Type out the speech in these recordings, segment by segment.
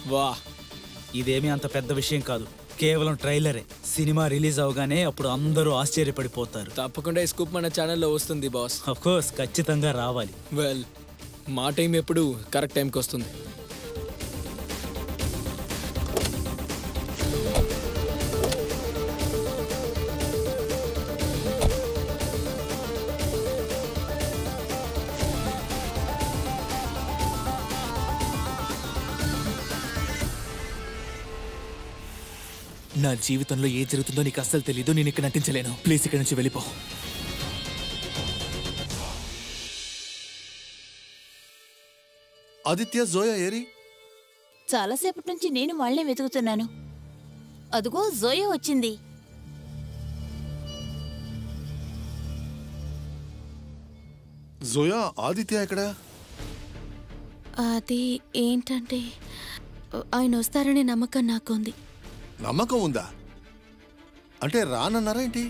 వా ఇదేమీ అంత పెద్ద విషయం కాదు కేవలం ట్రైలరే సినిమా రిలీజ్ అవగానే అప్పుడు అందరూ ఆశ్చర్యపడిపోతారు తప్పకుండా ఈ స్కూప్ మన ఛానల్లో వస్తుంది బాస్ అఫ్ కోర్స్ ఖచ్చితంగా రావాలి వెల్ మా టైం ఎప్పుడు కరెక్ట్ టైంకి వస్తుంది నా జీవితంలో ఏ జరుగుతుందో నీకు అస్సలు తెలీదు నేను ఇక్కడ నటించలేను ప్లీజ్ ఇక్కడ నుంచి వెళ్ళిపో ఆదిత్య జోయా ఏరి చాలాసేపటి నుంచి నేను వాళ్ళనే వెతుకుతున్నాను అదుగో జోయో వచ్చింది జోయా ఆదిత్య ఎక్కడా అది ఏంటంటే ఆయన వస్తారనే నమ్మకం నాకుంది నమ్మకం ఉందా అంటే రానన్నారా ఏంటి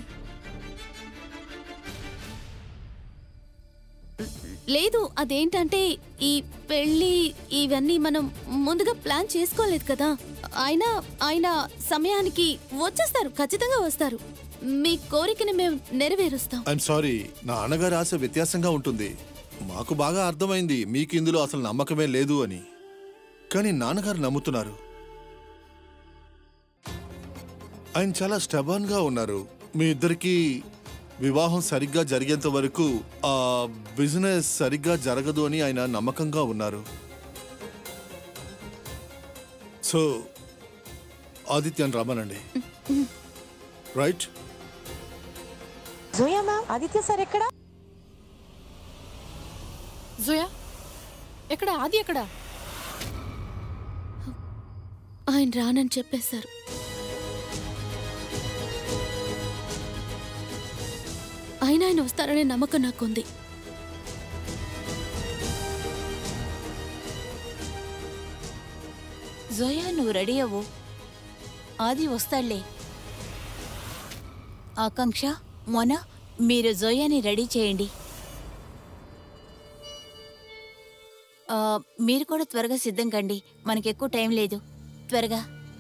లేదు అదేంటంటే ఈ పెళ్ళి ఇవన్నీ మనం ముందుగా ప్లాన్ చేసుకోలేదు కదా ఆయన ఆయన సమయానికి వచ్చేస్తారు ఖచ్చితంగా వస్తారు మీ కోరికని మేము నెరవేరుస్తాం ఐఎమ్ సారీ నా అన్నగారి ఆశ వ్యత్యాసంగా ఉంటుంది మాకు బాగా అర్థమైంది మీకు ఇందులో అసలు నమ్మకమే లేదు అని కానీ నాన్నగారు నమ్ముతున్నారు ఆయన చాలా స్టబన్ గా ఉన్నారు మీ ఇద్దరికి వివాహం సరిగ్గా జరిగేంత వరకు ఆ బిజినెస్ సరిగ్గా జరగదు అని ఆయన నమ్మకంగా ఉన్నారు సో ఆదిత్యన్ రమ్మనండి right Zoya ma'am Aditya sir ఎక్కడ జోయా ఎక్కడ ఆది ఎక్కడ ఆయన రానని చెప్పేశారు ఆయన ఆయన వస్తారనే నమ్మకం నాకుంది జోయా నువ్వు రెడీ అవ్వు ఆది వస్తాడులే ఆకాంక్ష మొన మీరు జోయాని రెడీ చేయండి ఆ, మీరు కూడా త్వరగా సిద్ధం కండి మనకి ఎక్కువ టైం లేదు త్వరగా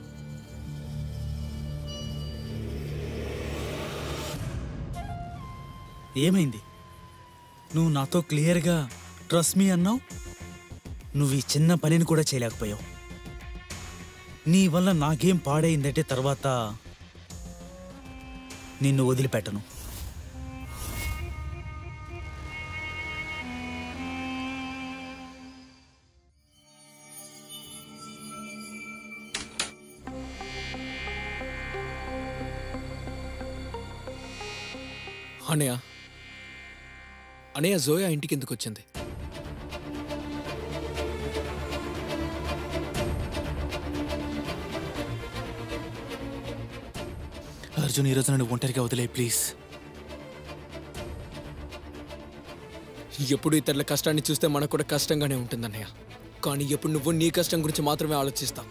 ఏమైంది నువ్వు నాతో క్లియర్గా ట్రస్ట్ మీ అన్నావు నువ్వు ఈ చిన్న పనిని కూడా చేయలేకపోయావు నీ వల్ల నాకేం పాడైందంటే తర్వాత నిన్ను వదిలిపెట్టను అనయ్య అనయ్య జోయా ఇంటికి ఎందుకు వచ్చింది అర్జున్ ఈరోజు నన్ను ఒంటరిగా వదిలే ప్లీజ్ ఎప్పుడు ఇతరుల కష్టాన్ని చూస్తే మనకు కూడా కష్టంగానే ఉంటుంది అన్నయ్య కానీ ఎప్పుడు నువ్వు నీ కష్టం గురించి మాత్రమే ఆలోచిస్తావు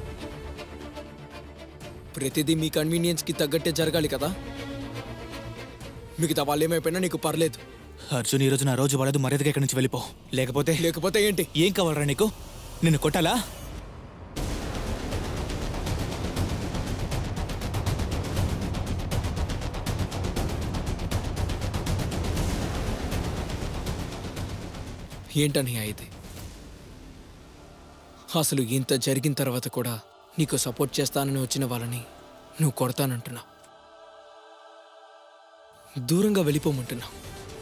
ప్రతిదీ మీ కన్వీనియన్స్కి తగ్గట్టే జరగాలి కదా మిగతా వాళ్ళు ఏమైపోయినా నీకు పర్లేదు అర్జున్ ఈరోజు నా రోజు పడదు మర్యాదగా ఇక్కడి నుంచి వెళ్ళిపో లేకపోతే లేకపోతే ఏంటి ఏం కావాలరా నీకు నిన్ను కొట్టాలా ఏంటన్నయ్య ఇది అసలు ఇంత జరిగిన తర్వాత కూడా నీకు సపోర్ట్ చేస్తానని వచ్చిన వాళ్ళని నువ్వు కొడతానంటున్నావు దూరంగా వెళ్ళిపోమంటున్నావు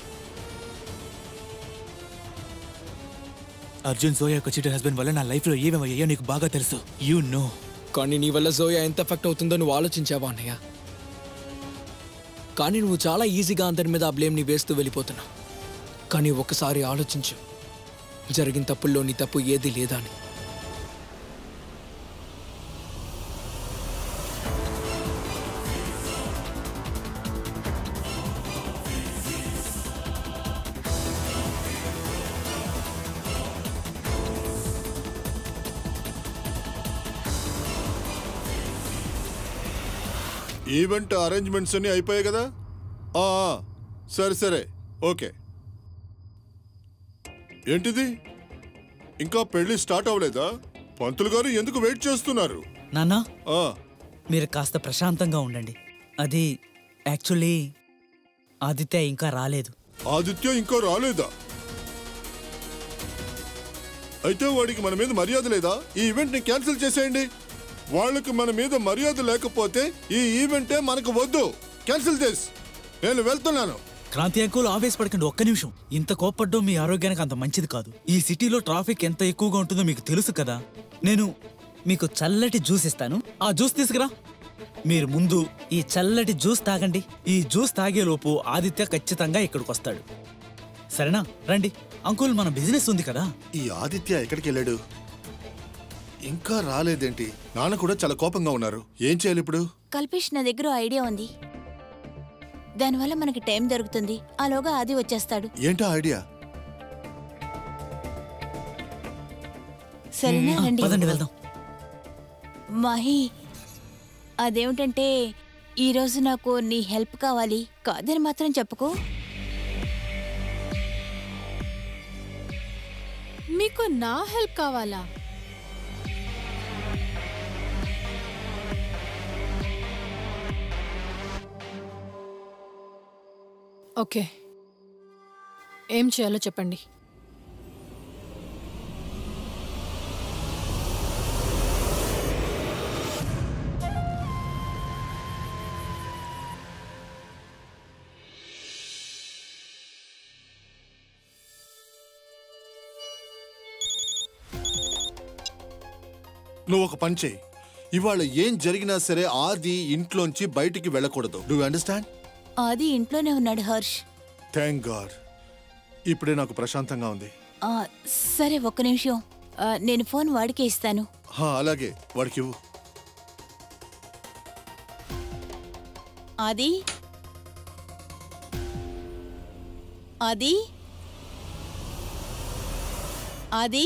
అర్జున్ జోయా యొక్క చీటర్ హస్బెండ్ వల్ల నా లైఫ్లో ఏమేమయ్యాయో నీకు బాగా తెలుసు యూ నో కానీ నీ వల్ల జోయా ఎంత ఎఫెక్ట్ అవుతుందో నువ్వు ఆలోచించావా అన్నయ్య కానీ నువ్వు చాలా ఈజీగా అందరి మీద ఆ బ్లేమ్ని వేస్తూ వెళ్ళిపోతున్నావు కానీ ఒక్కసారి ఆలోచించు జరిగిన తప్పుల్లో నీ తప్పు ఏది లేదా అని ఈవెంట్ అరేంజ్మెంట్స్ అన్ని అయిపోయాయి కదా ఆ, ఆ, సరే సరే ఓకే ఏంటిది ఇంకా పెళ్లి స్టార్ట్ అవ్వలేదా పంతులు గారు ఎందుకు వెయిట్ చేస్తున్నారు నాన్నా ఆ, మీరు కాస్త ప్రశాంతంగా ఉండండి అది యాక్చువల్లీ ఆదిత్య ఇంకా రాలేదు ఆదిత్య ఇంకా రాలేదా అయితే వాడికి మన మీద మర్యాద లేదా ఈ ఈవెంట్ ని క్యాన్సిల్ చేసేయండి వాళ్ళకి మన మీద మర్యాద లేకపోతే ఈ ఈవెంటే మనకు వద్దు క్యాన్సిల్ చేసి నేను వెళ్తున్నాను క్రాంతి అంకుల్ ఆవేశపడకండి ఒక్క నిమిషం ఇంత కోప్పడ్డం మీ ఆరోగ్యానికి అంత మంచిది కాదు ఈ సిటీలో ట్రాఫిక్ ఎంత ఎక్కువగా ఉంటుందో మీకు తెలుసు కదా నేను మీకు చల్లటి జ్యూస్ ఇస్తాను ఆ జ్యూస్ తీసుకురా మీరు ముందు ఈ చల్లటి జ్యూస్ తాగండి ఈ జ్యూస్ తాగేలోపు ఆదిత్య ఖచ్చితంగా ఇక్కడికి వస్తాడు సరేనా రండి అంకుల్ మన బిజినెస్ ఉంది కదా ఈ ఆదిత్య ఎక్కడికి వెళ్ళాడు ఇంకా రాలేదేంటి నాన్న కూడా చాలా కోపంగా ఉన్నారు ఏం చేయాలి ఇప్పుడు కల్పేష్ నా దగ్గర ఓ ఐడియా ఉంది దానివల్ల మనకి టైం దొరుకుతుంది ఆలోగా ఆది వచ్చేస్తాడు ఏంటా ఐడియా సరేనా ఆ, రండి పదండి వెళ్దాం మాహి అదేమిటంటే ఈరోజు నాకు నీ హెల్ప్ కావాలి కాదని మాత్రం చెప్పుకో మీకు నా హెల్ప్ కావాలా ఓకే ఏం చేయాలో చెప్పండి నువ్వు ఒక పని చేయి ఇవాళ ఏం జరిగినా సరే ఆది ఇంట్లోంచి బయటికి వెళ్ళకూడదు డూ అండర్స్టాండ్ ఆది ఇంట్లోనే ఉన్నాడు హర్ష్ థ్యాంక్ గాడ్ ఇప్పుడే నాకు ప్రశాంతంగా ఉంది ఆ, సరే ఒక్క నిమిషం ఆ, నేను ఫోన్ వాడికే ఇస్తాను హా, అలాగే వాడికి ఇవ్వు ఆది ఆది ఆది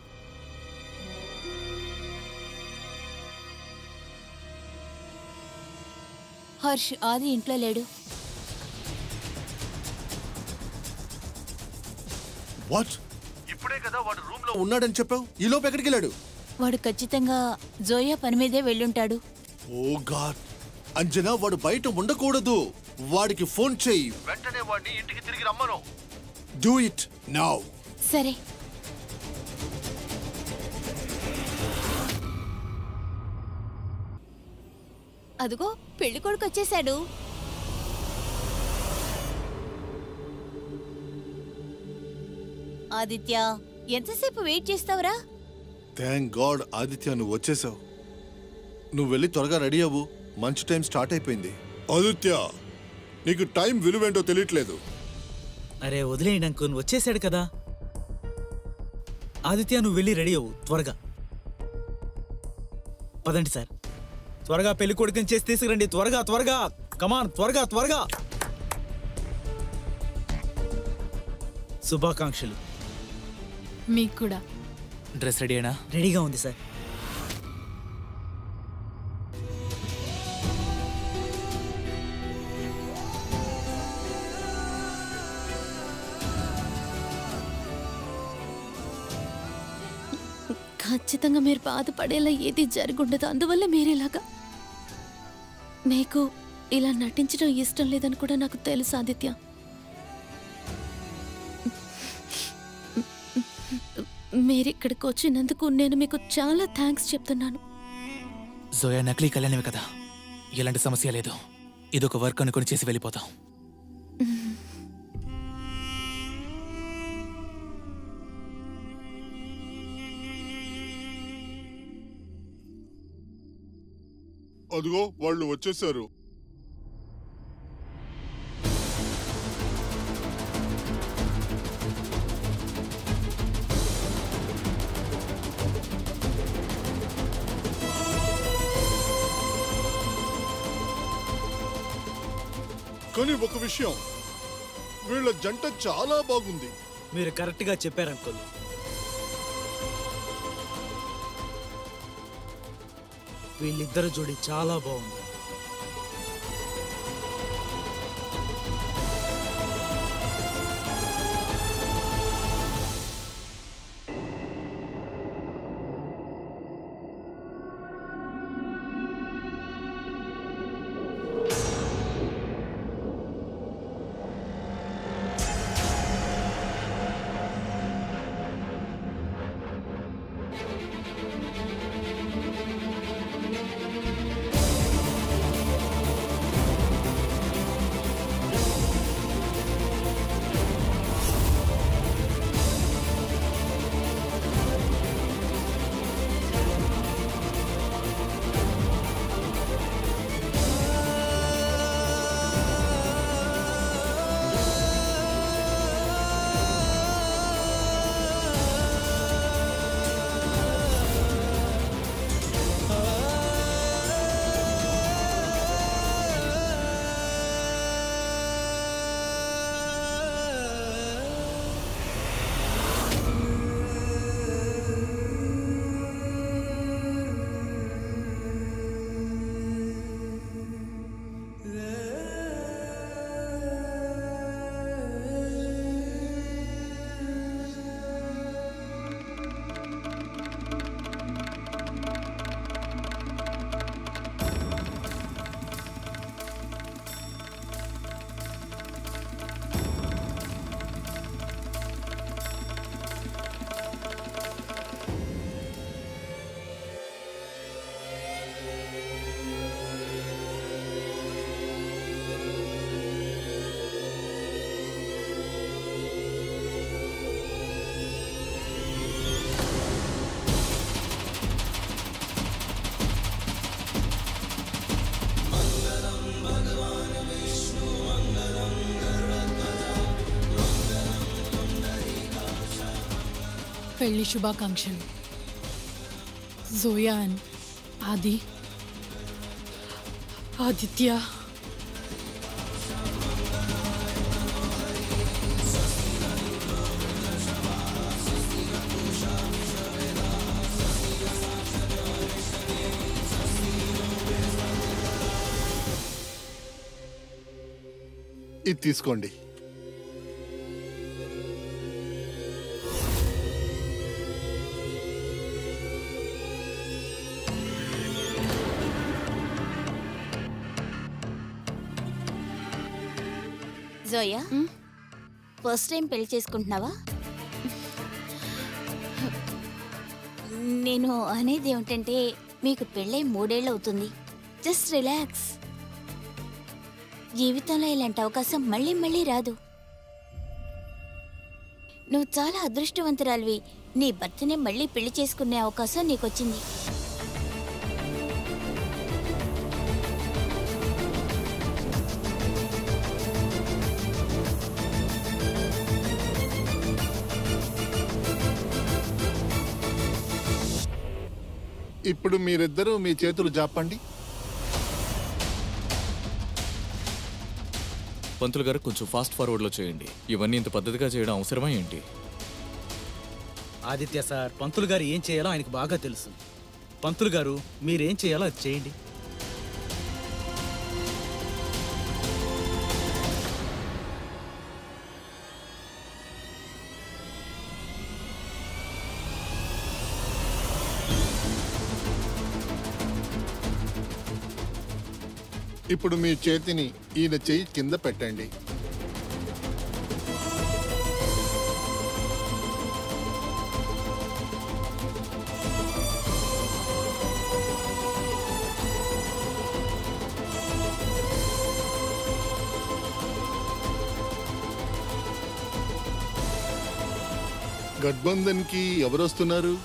హర్ష్ ఆది ఇంట్లో లేడు వాట్ ఇప్పుడే కదా వాడు రూమ్ లో ఉన్నాడని చెప్పావు ఈ లోపు ఎక్కడికి వెళ్ళాడు వాడు ఖచ్చితంగా జోయా పని మీదే వెళ్ళుంటాడు ఓ గాడ్ అంజనా వాడు బయట ఉండకూడదు వాడికి ఫోన్ చేయి వెంటనే వాడిని ఇంటికి తిరిగి రమ్మను డూ ఇట్ నౌ సరే అదిగో పెళ్లి కొడుకు వచ్చేసాడు ఆదిత్య ఎంతసేపు వెయిట్ చేస్తావురా థ్యాంక్ గాడ్ ఆదిత్య నువ్వు వచ్చేసావు నువ్వు వెళ్ళి త్వరగా రెడీ అవ్వు మంచి టైం స్టార్ట్ అయిపోయింది ఆదిత్య నీకు టైం విలువేంటో తెలియట్లేదు అరే వదిలేయండి అంకుల్ వచ్చేసాడు కదా ఆదిత్య నువ్వు వెళ్ళి రెడీ అవ్వు త్వరగా పదండి సార్ త్వరగా పెళ్లి కొడుకుని చేసి తీసుకురండి త్వరగా త్వరగా కమాన్ త్వరగా త్వరగా శుభాకాంక్షలు మీకు కూడా డ్రెస్ రెడీ అయినా రెడీగా ఉంది సార్ ఖచ్చితంగా మీరు బాధపడేలా ఏది జరుగుండదు అందువల్ల మీరేలాగా మీకు ఇలా నటించడం ఇష్టం లేదని కూడా నాకు తెలుసు ఆదిత్య మీరు ఇక్కడికి వచ్చినందుకు నేను మీకు చాలా థ్యాంక్స్ చెప్తున్నాను జోయా నకిలీ కళ్యాణమే కదా ఎలాంటి సమస్య లేదు ఇదొక వర్క్ అనుకుని చేసి వెళ్ళిపోతాం అదిగో వాళ్ళు వచ్చేసారు కానీ ఒక విషయం వీళ్ళ జంట చాలా బాగుంది మీరు కరెక్ట్గా చెప్పారు అంకుల్ వీళ్ళిద్దరు జోడి చాలా బాగుంది పెళ్లి శుభాకాంక్షలు జోయా అండ్ ఆది ఆదిత్య ఇది తీసుకోండి జోయా ఫస్ట్ టైం పెళ్లి చేసుకుంటున్నావా నేను అనేది ఏమిటంటే మీకు పెళ్ళై మూడేళ్ళు అవుతుంది జస్ట్ రిలాక్స్ జీవితంలో ఇలాంటి అవకాశం మళ్ళీ మళ్ళీ రాదు నువ్వు చాలా అదృష్టవంతురాలివి నీ భర్తనే మళ్ళీ పెళ్లి చేసుకునే అవకాశం నీకొచ్చింది ఇప్పుడు మీరిద్దరూ మీ చేతులు జాపండి పంతులు గారు కొంచెం ఫాస్ట్ ఫార్వర్డ్లో చేయండి ఇవన్నీ ఇంత పద్ధతిగా చేయడం అవసరమా ఏంటి ఆదిత్య సార్ పంతులు గారు ఏం చేయాలో ఆయనకు బాగా తెలుసు పంతులు గారు మీరేం చేయాలో అది చేయండి ఇప్పుడు మీ చేతిని ఈయన చెయ్యి కింద పెట్టండి గఠబంధన్కి ఎవరు వస్తున్నారు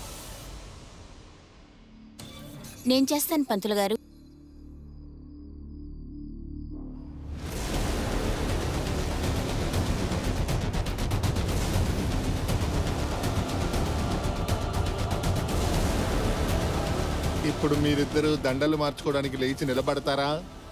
నేను చేస్తాను పంతులు గారు ఇప్పుడు మీరిద్దరు దండలు మార్చుకోవడానికి లేచి నిలబడతారా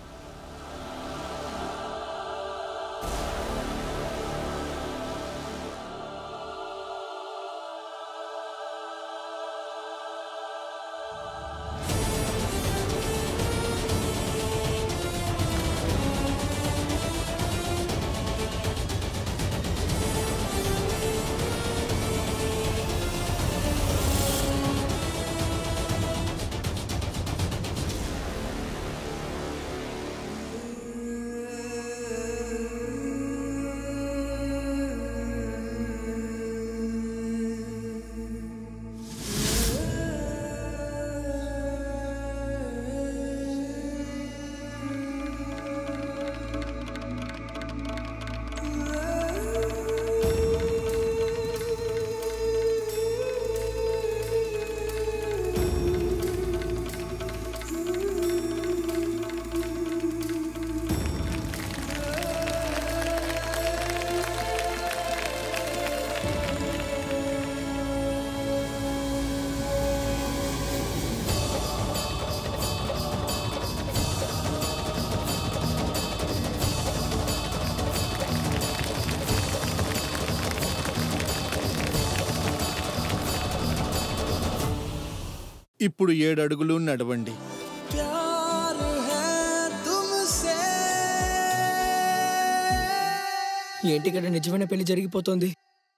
ఇప్పుడు ఏడు అడుగులు నడవండి ఏంటి ఇక్కడ నిజమైన పెళ్లి జరిగిపోతుంది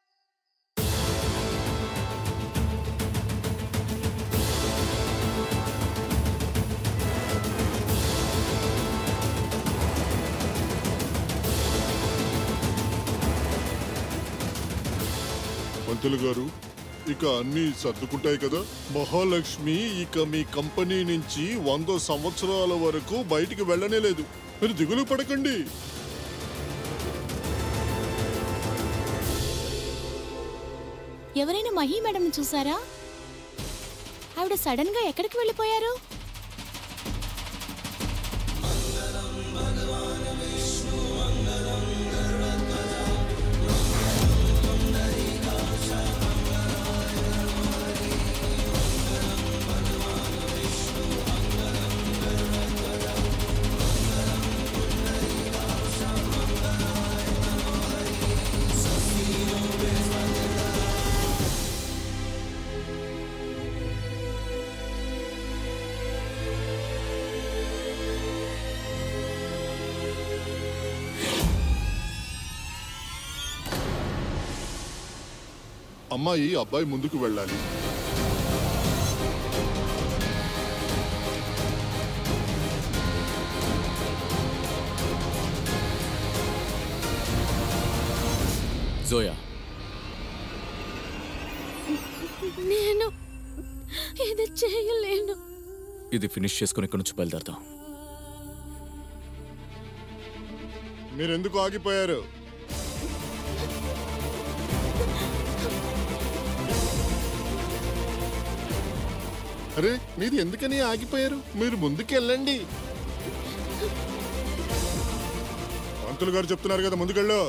పంతులు గారు ఇక అన్ని సర్దుకుంటాయి కదా మహాలక్ష్మి ఇక మీ కంపెనీ నుంచి వంద సంవత్సరాల వరకు బయటికి వెళ్ళనే లేదు మీరు దిగులు పడకండి ఎవరైనా మహి మేడం చూసారా ఆవిడ సడన్ గా ఎక్కడికి వెళ్ళిపోయారు అమ్మాయి అబ్బాయి ముందుకు వెళ్ళాలి జోయా నేను ఇది చేయలేను ఇది ఫినిష్ చేసుకుని ఇక్కడి నుంచి బయలుదేరదాం మీరెందుకు ఆగిపోయారు అరే మీరు ఎందుకని ఆగిపోయారు మీరు ముందుకెళ్ళండి పంతులు గారు చెప్తున్నారు కదా ముందుకెళ్ళు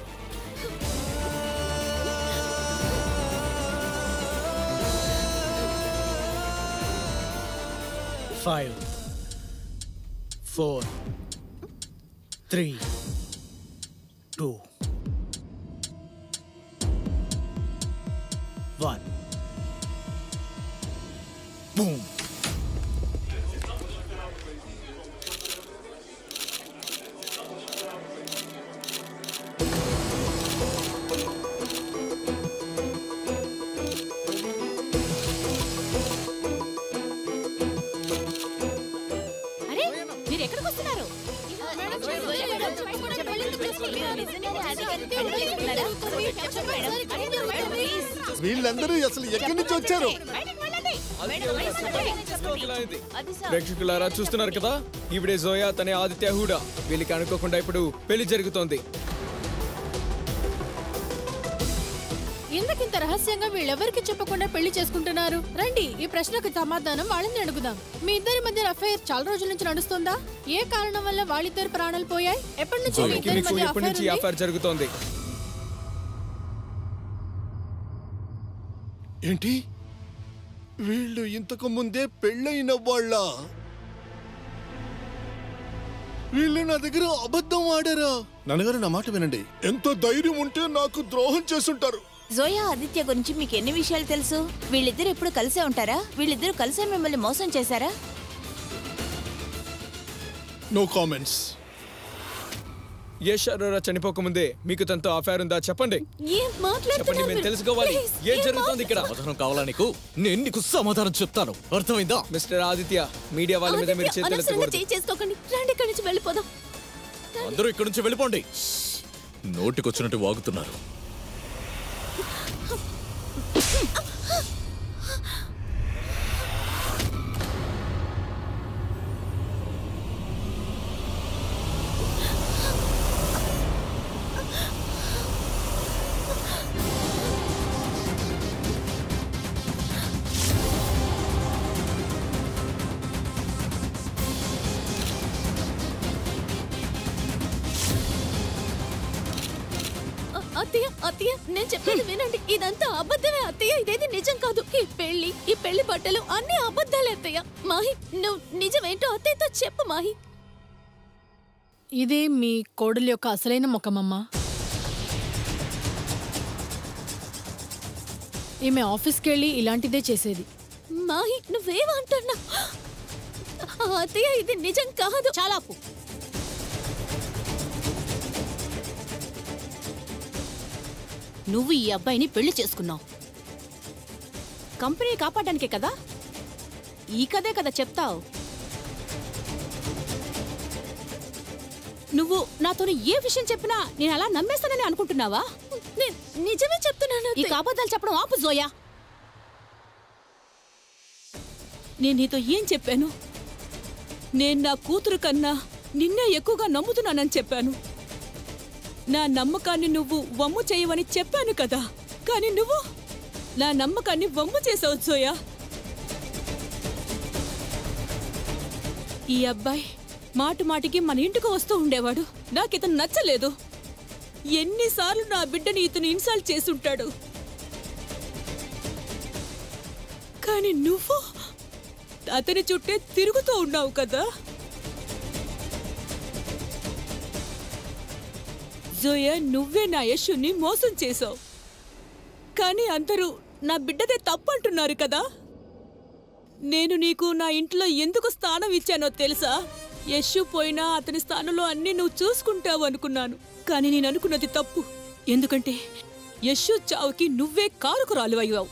five four three two one boom అరే మీరు ఎక్కడికి వస్తున్నారు వీళ్ళందరూ అసలు ఎక్కడి నుంచి వచ్చారు ప్రేక్షకులారా చూస్తున్నారు కదా ఈవిడే జోయా తనే ఆదిత్య హూడా వీళ్ళకి అనుకోకుండా ఇప్పుడు పెళ్లి జరుగుతోంది ఎందుకింత రహస్యంగా వీళ్ళెవరికి చెప్పకుండా పెళ్లి చేసుకుంటున్నారు రండి ఈ ప్రశ్నకు సమాధానం వాళ్ళని అడుగుదాం మీ ఇద్దరి మధ్య అఫైర్ చాలా రోజుల నుంచి నడుస్తుందా ఏ కారణం వల్ల వాళ్ళిద్దరు ప్రాణాలు పోయాయి ఎప్పటి నుంచి మీ జోయాకి ఇద్దరి మీకు మధ్య ఎప్పటి నుంచి affair ఉంది? అఫైర్ జరుగుతోంది ఏంటి వీళ్ళు ఇంతకు ముందే పెళ్ళైన వాళ్ళ వీళ్ళు నా దగ్గర అబద్ధం ఆడారా నాన్నగారు నా మాట వినండి ఎంత ధైర్యం ఉంటే నాకు ద్రోహం చేసుంటారు జోయా ఆదిత్య గురించి మీకు ఎన్ని విషయాలు తెలుసు వీళ్ళిద్దరు ఎప్పుడు కలిసే ఉంటారా వీళ్ళిద్దరు కలిసే మిమ్మల్ని మోసం చేశారా నో కామెంట్స్ యశ్ అరోరా చనిపోకముందే మీకు తనతో అఫైర్ ఉందా చెప్పండి ఏం చెప్పండి మాట్లాడుతున్నారు మేము మీరు? తెలుసుకోవాలి Please, ఏం జరుగుతోంది ఇక్కడ సమాధానం కావాలా నీకు నేను నీకు సమాధానం చెప్తాను అర్థమైందా మిస్టర్ ఆదిత్య మీడియా వాళ్ళ మీద మీరు ఆదిత్య, చేతులు అనవసరంగా ఎత్తకూడదు చేయి చేసుకోకండి రండి ఇక్కడి నుంచి వెళ్ళిపోదాం అందరూ ఇక్కడి నుంచి వెళ్ళిపోండి నోటికొచ్చినట్టు వాగుతున్నారు అ- అత్తయ్య అత్తయ్య నేను చెప్పేది వినండి ఇదంతా అబద్ధమే అత్తయ్య ఇదేది నిజం కాదు ఈ పెళ్లి ఈ పెళ్లి బట్టలు అన్ని అబద్ధాలే అత్తయ్య మాహి నువ్వు నిజమేంటో అత్తయ్యతో చెప్పు మాహి ఇది మీ కోడలి యొక్క అసలైన ముఖమమ్మా ఈమె ఆఫీస్కి వెళ్ళి ఇలాంటిదే చేసేది మాహి నువ్వేమంటున్నా అత్తయ్య ఇది నిజం కాదు చాలా నువ్వు ఈ అబ్బాయిని పెళ్లి చేసుకున్నావు కంపెనీ కాపాడడానికే కదా ఈ కదే కదా చెప్తావు నువ్వు నాతో ఏ విషయం చెప్పినా నేను అలా నమ్మేస్తానని అనుకుంటున్నావా నేను నిజమే చెప్తున్నాను ఈ అత్తయ్య. అబద్ధాలు చెప్పడం ఆపు జోయా నేను నీతో ఏం చెప్పాను నేను నా కూతురు కన్నా నిన్నే ఎక్కువగా నమ్ముతున్నానని చెప్పాను నా నమ్మకాన్ని నువ్వు వమ్ము చేయవని చెప్పాను కదా కానీ నువ్వు నా నమ్మకాన్ని వమ్ము చేసావు జోయా ఈ అబ్బాయి మాటి మాటికి మన ఇంటికి వస్తూ ఉండేవాడు నాకితను నచ్చలేదు ఎన్నిసార్లు నా బిడ్డని ఇతను ఇన్సల్ట్ చేసుంటాడు కానీ నువ్వు అతని చుట్టే తిరుగుతూ ఉన్నావు కదా జోయ నువ్వే నా యశుని మోసం చేశావు కానీ అందరూ నా బిడ్డదే తప్పంటున్నారు కదా నేను నీకు నా ఇంట్లో ఎందుకు స్థానం ఇచ్చానో తెలుసా యశు పోయినా అతని స్థానంలో అన్నీ నువ్వు చూసుకుంటావు అనుకున్నాను కానీ నేను అనుకున్నది తప్పు ఎందుకంటే యశు చావుకి నువ్వే కారుకురాలు అయ్యావు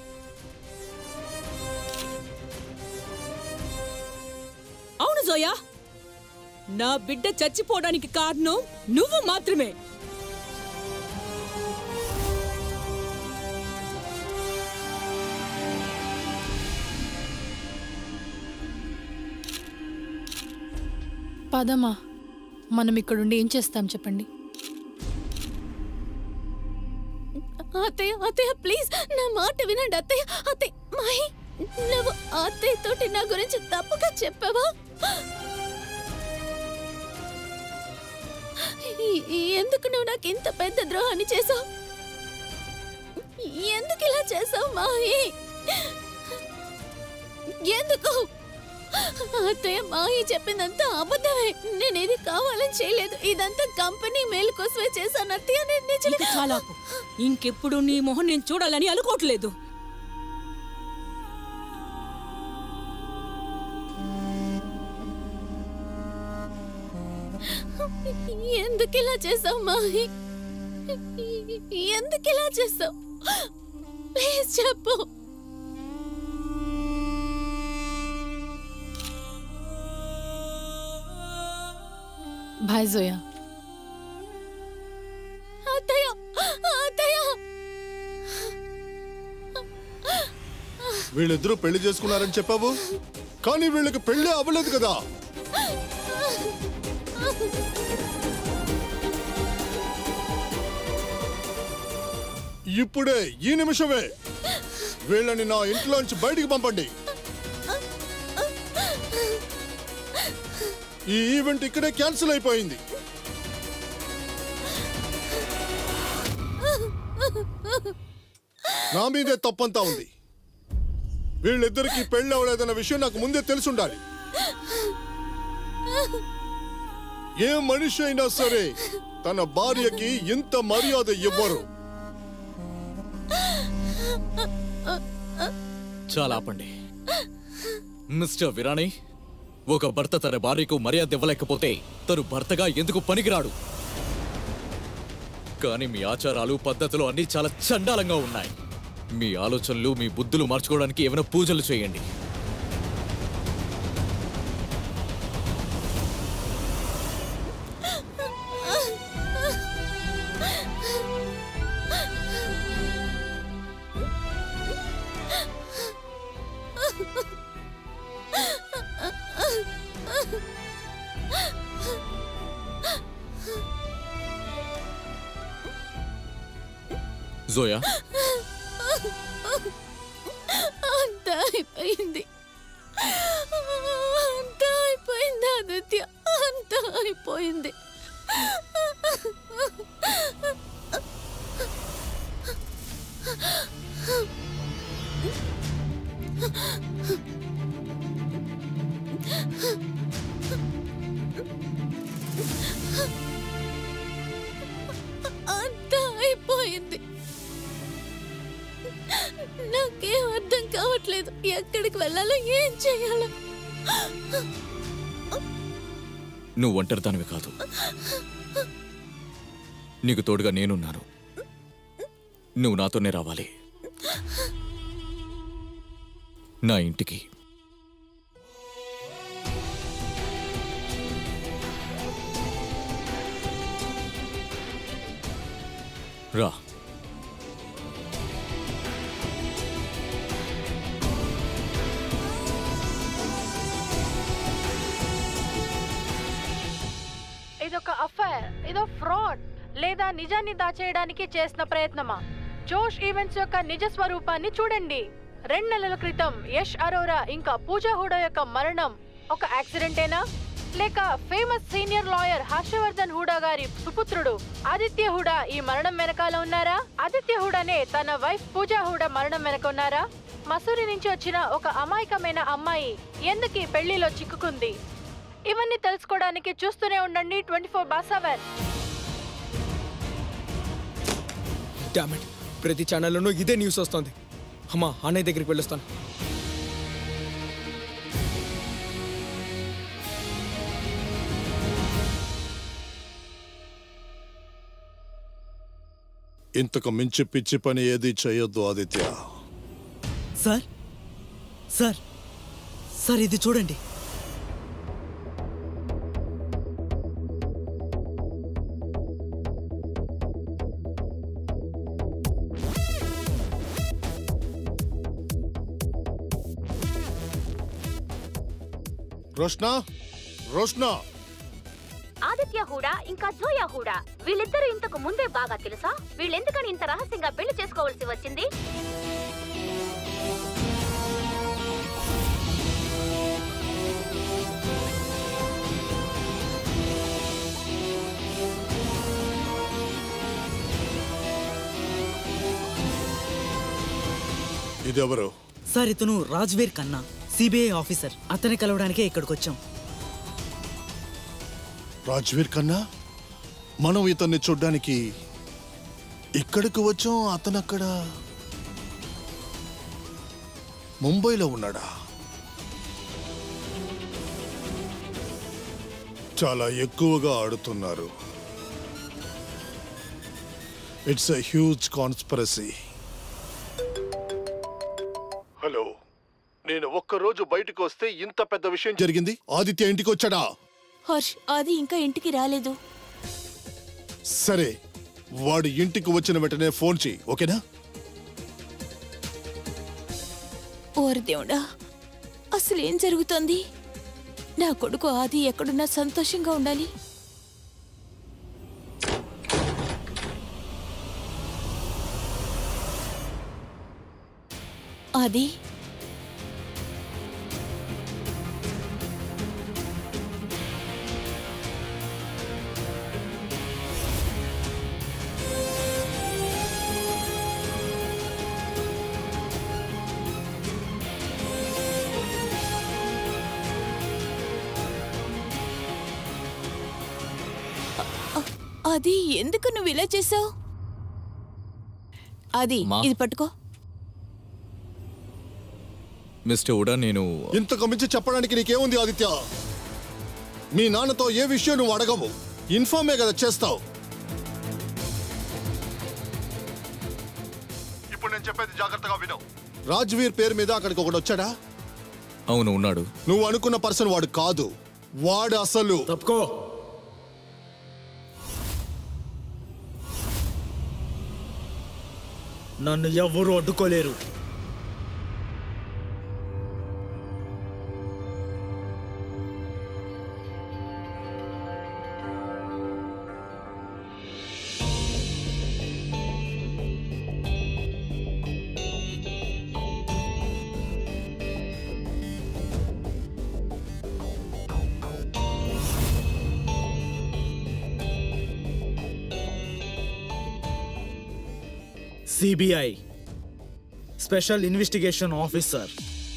అవును జోయా నా బిడ్డ చచ్చిపోవడానికి కారణం నువ్వు మాత్రమే పదమ్మా మనం ఇక్కడుండి ఏం చేస్తాం చెప్పండి అత్తయ్య అత్తయ్య ప్లీజ్ నా మాట వినండి అత్తయ్య అత్తయ్య మాహి నువ్వు అత్తయ్య తోటి నా గురించి తప్పుగా చెప్పావా ఈ- ఎందుకు నువ్వు నాకు ఇంత పెద్ద ద్రోహాన్ని చేసావు ఎందుకు ఇలా చేసావు మాహి ఎందుకు అత్తయ్య మాహి చెప్పిందంతా అబద్ధమే నేను ఇది కావాలని చేయలేదు ఇదంతా కంపెనీ మేలు కోసమే చేశాను అత్తయ్య నేను నిజమే ఇక చాలాకు ఇంకెప్పుడు నీ మొహం నేను చూడాలని అనుకోవట్లేదు ఎందుకు ఇలా చేసావు మాహి ఎందుకు ఇలా చేసావు ప్లీజ్ చెప్పు బాయ్ జోయా అత్తయ్య అత్తయ్య వీళ్ళిద్దరూ పెళ్లి చేసుకున్నారని చెప్పావు కానీ వీళ్ళకి పెళ్లి అవ్వలేదు కదా ఇప్పుడే ఈ నిమిషమే వీళ్ళని నా ఇంట్లోంచి బయటికి పంపండి ఈ ఈవెంట్ ఇక్కడే క్యాన్సిల్ అయిపోయింది నా మీదే తప్పంతా ఉంది వీళ్ళిద్దరికి పెళ్లి అవ్వలేదన్న విషయం నాకు ముందే తెలుసుండాలి ఏ మనిషి అయినా సరే తన భార్యకి ఇంత మర్యాద ఇవ్వరు చాలా ఆపండి మిస్టర్ విరాణి ఒక భర్త తన భార్యకు మర్యాద ఇవ్వలేకపోతే తను భర్తగా ఎందుకు పనికిరాడు కానీ మీ ఆచారాలు పద్ధతులు అన్నీ చాలా చండాలంగా ఉన్నాయి మీ ఆలోచనలు మీ బుద్ధులు మార్చుకోవడానికి ఏమైనా పూజలు చేయండి జోయా అంతా అయిపోయింది అంతా అయిపోయింది ఆదిత్య అంతా అయిపోయింది అంతా అయిపోయింది నాకేం అర్థం కావట్లేదు ఎక్కడికి వెళ్ళాలో ఏం చేయాలో నువ్వు ఒంటరిదానివి కాదు నీకు తోడుగా నేనున్నాను నువ్వు నాతోనే రావాలి నా ఇంటికి రా ఇదొక అఫైర్ ఇదో ఫ్రాడ్ లేదా నిజాన్ని దాచేయడానికి చేసిన ప్రయత్నమా జోష్ ఈవెంట్స్ యొక్క నిజ స్వరూపాన్ని చూడండి రెండు నెలల క్రితం యష్ అరోరా ఇంకా పూజా హూడా యొక్క మరణం ఒక యాక్సిడెంటేనా లేక famous senior lawyer Harshavardhan Hooda గారి సుపుత్రుడు ఆదిత్య హూడా ఈ మరణం వెనకాల ఉన్నారా ఆదిత్య హూడానే తన వైఫ్ పూజా హూడా మరణం వెనక ఉన్నారా మసూరి నుంచి వచ్చిన ఒక అమాయకమైన అమ్మాయి ఎందుకు ఈ పెళ్లిలో చిక్కుకుంది ఇవన్నీ తెలుసుకోవడానికి చూస్తూనే ఉండండి ట్వంటీ ఫోర్ బా సెవెన్ డామెట్ ప్రతి ఛానల్లోనూ ఇదే న్యూస్ వస్తుంది అమ్మా అన్నయ్య దగ్గరికి వెళ్ళొస్తాను ఇంతకు మించి పిచ్చి పని ఏది చేయొద్దు ఆదిత్య సార్ సార్ సార్ ఇది చూడండి రోష్నా రోష్నా ఆదిత్య హూడా ఇంకా జోయా హూడా వీళ్ళిద్దరూ ఇంతకు ముందే బాగా తెలుసా వీళ్ళెందుకని ఇంత రహస్యంగా పెళ్లి చేసుకోవాల్సి వచ్చింది ఇదెవరు సార్ ఇతను రాజ్వీర్ కన్నా సిబిఐ ఆఫీసర్ అతన్ని కలవడానికే ఇక్కడికి వచ్చాం రాజ్వీర్ కన్నా మనం ఇతన్ని చూడ్డానికి ఇక్కడికి వచ్చాం అతను అక్కడ ముంబైలో ఉన్నాడా చాలా ఎక్కువగా ఆడుతున్నారు it's a huge conspiracy hello నేను ఒక్కరోజు బయటకు వస్తే ఇంత పెద్ద విషయం జరిగింది ఆదిత్య ఇంటికి వచ్చాడా హర్ష్ అది ఇంకా ఇంటికి రాలేదు సరే వాడు ఇంటికి వచ్చిన వెంటనే ఫోన్ చేయి ఓకేనా ఓరి దేవుడా అసలు ఏం జరుగుతోంది నా కొడుకు ఆది ఎక్కడున్నా సంతోషంగా ఉండాలి ఆది అది ఎందుకు నువ్వు ఇలా చేసావు అది మా? ఇది పట్టుకో మిస్టర్ ఉడా నేను ఇంతకు మించి చెప్పడానికి నీకేముంది ఆదిత్య మీ నాన్నతో ఏ విషయం నువ్వు అడగవు ఇన్ఫార్మే కదా చేస్తావు ఇప్పుడు నేను చెప్పేది జాగ్రత్తగా విను రాజ్వీర్ పేరు మీద అక్కడికి ఒకడు వచ్చాడా అవును ఉన్నాడు నువ్వు అనుకున్న పర్సన్ వాడు కాదు వాడు అసలు తప్పుకో నన్ను ఎవ్వరూ అడ్డుకోలేరు CBI special investigation officer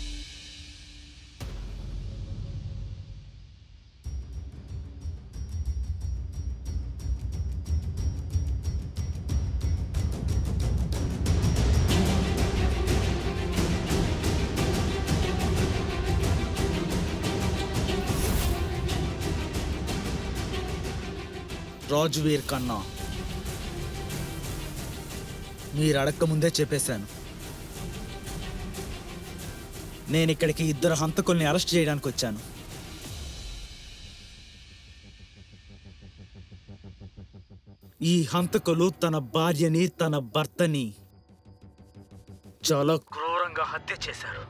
Rajveer కన్నా మీరు అడక్క ముందే చెప్పేశాను నేను ఇక్కడికి ఇద్దరు హంతకుల్ని అరెస్ట్ చేయడానికి వచ్చాను ఈ హంతకులు తన భార్యని తన భర్తని చాలా క్రూరంగా హత్య చేశారు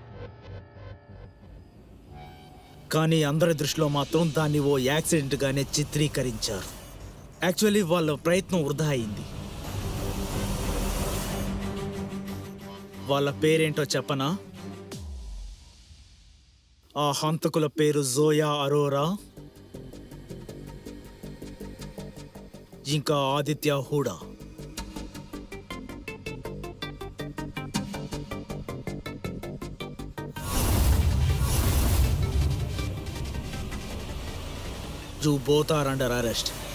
కానీ అందరి దృష్టిలో మాత్రం దాన్ని ఓ యాక్సిడెంట్ గానే చిత్రీకరించారు యాక్చువల్లీ వాళ్ళ ప్రయత్నం వృధా అయింది వాళ్ళ పేరేంటో చెప్పనా ఆ హంతకుల పేరు జోయా అరోరా ఇంకా Aditya Hooda You both are under arrest.